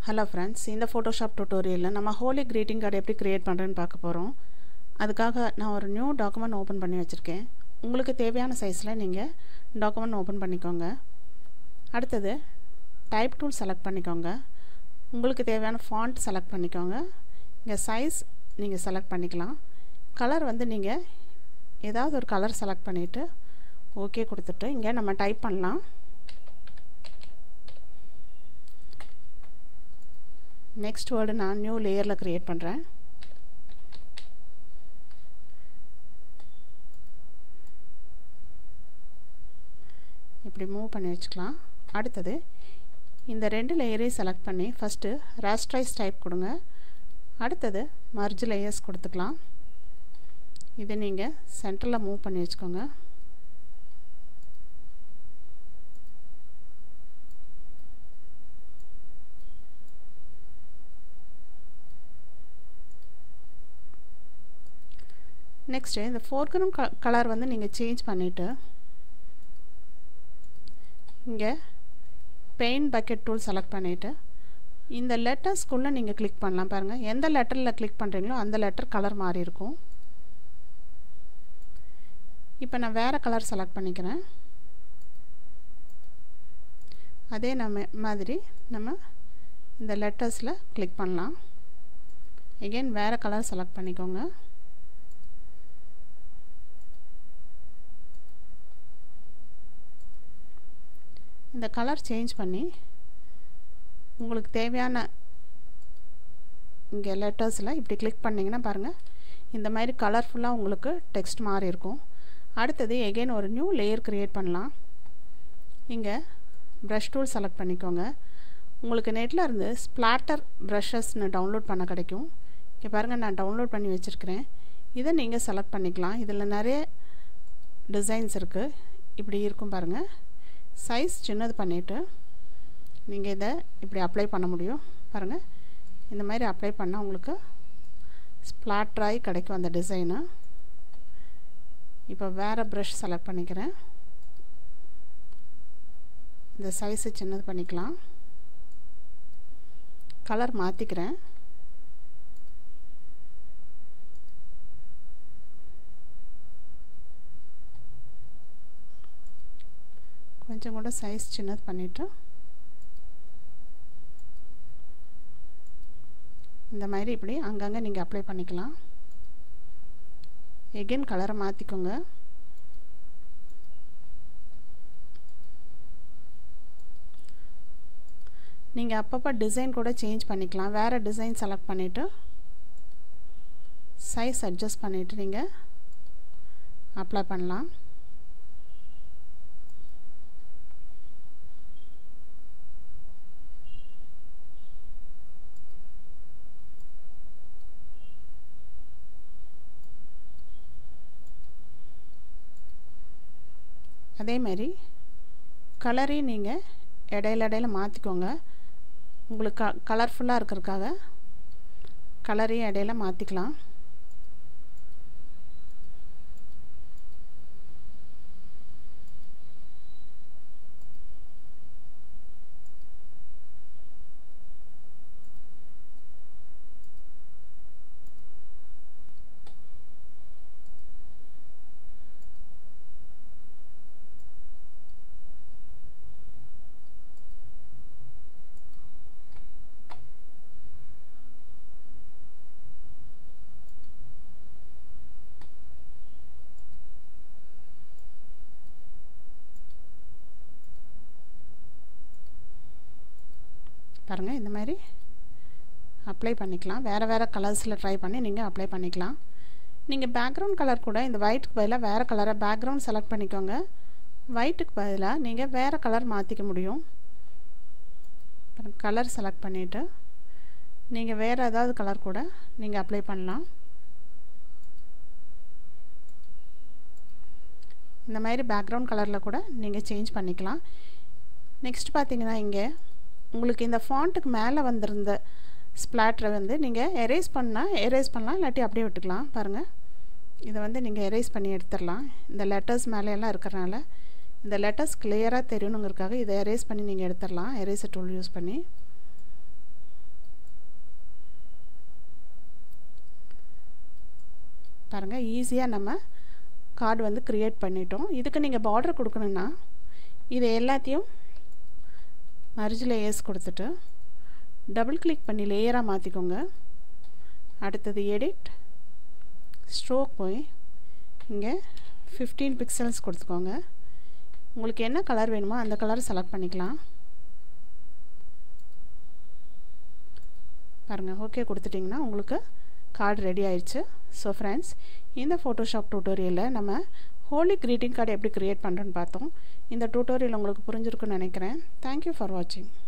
hello friends இந்த Photoshop டுட்டோரியலில் நம்ம ஹோலி greeting கார்டு எப்படி க்ரியேட் பண்ணுறேன்னு பார்க்க போகிறோம் அதுக்காக நான் ஒரு நியூ டாக்குமெண்ட் ஓப்பன் பண்ணி வச்சுருக்கேன் உங்களுக்கு தேவையான சைஸில் நீங்கள் டாக்குமெண்ட் ஓப்பன் பண்ணிக்கோங்க அடுத்தது டைப் டூல் செலக்ட் பண்ணிக்கோங்க உங்களுக்கு தேவையான ஃபாண்ட் செலக்ட் பண்ணிக்கோங்க இங்கே சைஸ் நீங்கள் செலக்ட் பண்ணிக்கலாம் கலர் வந்து நீங்கள் ஏதாவது ஒரு கலர் செலக்ட் பண்ணிவிட்டு ஓகே கொடுத்துட்டு இங்கே நம்ம டைப் பண்ணலாம் நெக்ஸ்ட் வேர்டு நான் நியூ லேயரில் க்ரியேட் பண்ணுறேன் இப்படி மூவ் பண்ணி வச்சுக்கலாம் அடுத்தது இந்த ரெண்டு லேயரையும் செலக்ட் பண்ணி ஃபஸ்ட்டு ராஸ்ட்ரைஸ் டைப் கொடுங்க அடுத்தது மர்ஜ் லேயர்ஸ் கொடுத்துக்கலாம் இதை நீங்கள் சென்டரில் மூவ் பண்ணி வச்சுக்கோங்க நெக்ஸ்ட்டு இந்த ஃபோர்க்ரவுண்ட் க கலர் வந்து நீங்கள் சேஞ்ச் பண்ணிவிட்டு இங்கே பெயிண்ட் பக்கெட் டூல் செலக்ட் பண்ணிவிட்டு இந்த லெட்டர்ஸ்குள்ளே நீங்கள் கிளிக் பண்ணலாம் பாருங்கள் எந்த லெட்டரில் கிளிக் பண்ணுறீங்களோ அந்த லெட்டர் கலர் மாறி இருக்கும் இப்போ நான் வேறு கலர் செலக்ட் பண்ணிக்கிறேன் அதே நம்ம மாதிரி நம்ம இந்த லெட்டர்ஸில் கிளிக் பண்ணலாம் எகெயின் வேறு கலர் செலக்ட் பண்ணிக்கோங்க இந்த கலர் சேஞ்ச் பண்ணி உங்களுக்கு தேவையான இங்கே லெட்டர்ஸில் இப்படி கிளிக் பண்ணிங்கன்னா பாருங்கள் இந்த மாதிரி கலர்ஃபுல்லாக உங்களுக்கு டெக்ஸ்ட் மாறி இருக்கும் அடுத்தது எகெயின் ஒரு நியூ லேயர் க்ரியேட் பண்ணலாம் இங்கே ப்ரஷ் டூல் செலக்ட் பண்ணிக்கோங்க உங்களுக்கு நெட்டில் இருந்து ஸ்ப்ளாட்டர் ப்ரஷஸ்னு டவுன்லோட் பண்ண கிடைக்கும் இங்கே பாருங்கள் நான் டவுன்லோட் பண்ணி வச்சுருக்கிறேன் இதை நீங்கள் செலக்ட் பண்ணிக்கலாம் இதில் நிறைய டிசைன்ஸ் இருக்குது இப்படி இருக்கும் பாருங்கள் சைஸ் சின்னது பண்ணிவிட்டு நீங்கள் இதை இப்படி அப்ளை பண்ண முடியும் பாருங்கள் இந்த மாதிரி அப்ளை பண்ணால் உங்களுக்கு ஸ்ப்ளாட்ராகி கிடைக்கும் அந்த டிசைனு இப்போ வேறு ப்ரஷ் செலக்ட் பண்ணிக்கிறேன் இந்த சைஸை சின்னது பண்ணிக்கலாம் கலர் மாற்றிக்கிறேன் கொஞ்சம் கூட சைஸ் சின்னது பண்ணிவிட்டு இந்த மாதிரி இப்படி அங்கங்கே நீங்கள் அப்ளை பண்ணிக்கலாம் எகெயின் கலரை மாற்றிக்கோங்க நீங்கள் அப்பப்போ டிசைன் கூட சேஞ்ச் பண்ணிக்கலாம் வேறு டிசைன் செலக்ட் பண்ணிவிட்டு சைஸ் அட்ஜஸ்ட் பண்ணிவிட்டு நீங்கள் அப்ளை பண்ணலாம் அதே மாதிரி கலரையும் நீங்கள் இடையில இடையில மாற்றிக்கோங்க உங்களுக்கு க கலர்ஃபுல்லாக இருக்கிறதுக்காக கலரையும் இடையில மாற்றிக்கலாம் பாருங்கள் இந்த மாதிரி அப்ளை பண்ணிக்கலாம் வேறு வேறு கலர்ஸில் ட்ரை பண்ணி நீங்கள் அப்ளை பண்ணிக்கலாம் நீங்கள் பேக்ரவுண்ட் கலர் கூட இந்த ஒயிட்டுக்கு பதிலாக வேறு கலரை பேக்ரவுண்ட் செலக்ட் பண்ணிக்கோங்க ஒயிட்டுக்கு பதிலாக நீங்கள் வேறு கலர் மாற்றிக்க முடியும் கலர் செலக்ட் பண்ணிவிட்டு நீங்கள் வேறு ஏதாவது கலர் கூட நீங்கள் அப்ளை பண்ணலாம் இந்த மாதிரி பேக்ரவுண்ட் கலரில் கூட நீங்கள் சேஞ்ச் பண்ணிக்கலாம் நெக்ஸ்ட் பார்த்தீங்கன்னா இங்கே உங்களுக்கு இந்த ஃபாண்ட்டுக்கு மேலே வந்திருந்த ஸ்ப்ளாட்டரை வந்து நீங்கள் எரேஸ் பண்ணால் எரேஸ் பண்ணலாம் இல்லாட்டி அப்படியே விட்டுக்கலாம் பாருங்கள் இதை வந்து நீங்கள் எரேஸ் பண்ணி எடுத்துடலாம் இந்த லெட்டர்ஸ் மேலேயெல்லாம் இருக்கிறனால இந்த லெட்டர்ஸ் கிளியராக தெரியணுங்கிறதுக்காக இதை எரேஸ் பண்ணி நீங்கள் எடுத்துடலாம் எரேசர் டூல் யூஸ் பண்ணி பாருங்கள் ஈஸியாக நம்ம கார்டு வந்து க்ரியேட் பண்ணிட்டோம் இதுக்கு நீங்கள் பார்டர் கொடுக்கணுன்னா இது எல்லாத்தையும் மர்ஜ் லேயர்ஸ் கொடுத்துட்டு டபுள் கிளிக் பண்ணி லேயராக மாற்றிக்கோங்க அடுத்தது எடிட் ஸ்ட்ரோக் போய் இங்கே ஃபிஃப்டீன் பிக்சல்ஸ் கொடுத்துக்கோங்க உங்களுக்கு என்ன கலர் வேணுமோ அந்த கலர் செலக்ட் பண்ணிக்கலாம் பாருங்கள் ஓகே கொடுத்துட்டிங்கன்னா உங்களுக்கு கார்டு ரெடி ஆயிடுச்சு ஸோ ஃப்ரெண்ட்ஸ் இந்த ஃபோட்டோஷாப் டியூட்டோரியலில் நம்ம ஹோலி க்ரீட்டிங் கார்டு எப்படி க்ரியேட் பண்ணுறோன்னு பார்த்தோம் இந்த டியூட்டோரியல் உங்களுக்கு புரிஞ்சிருக்குன்னு நினைக்கிறேன் தேங்க்யூ ஃபார் வாட்சிங்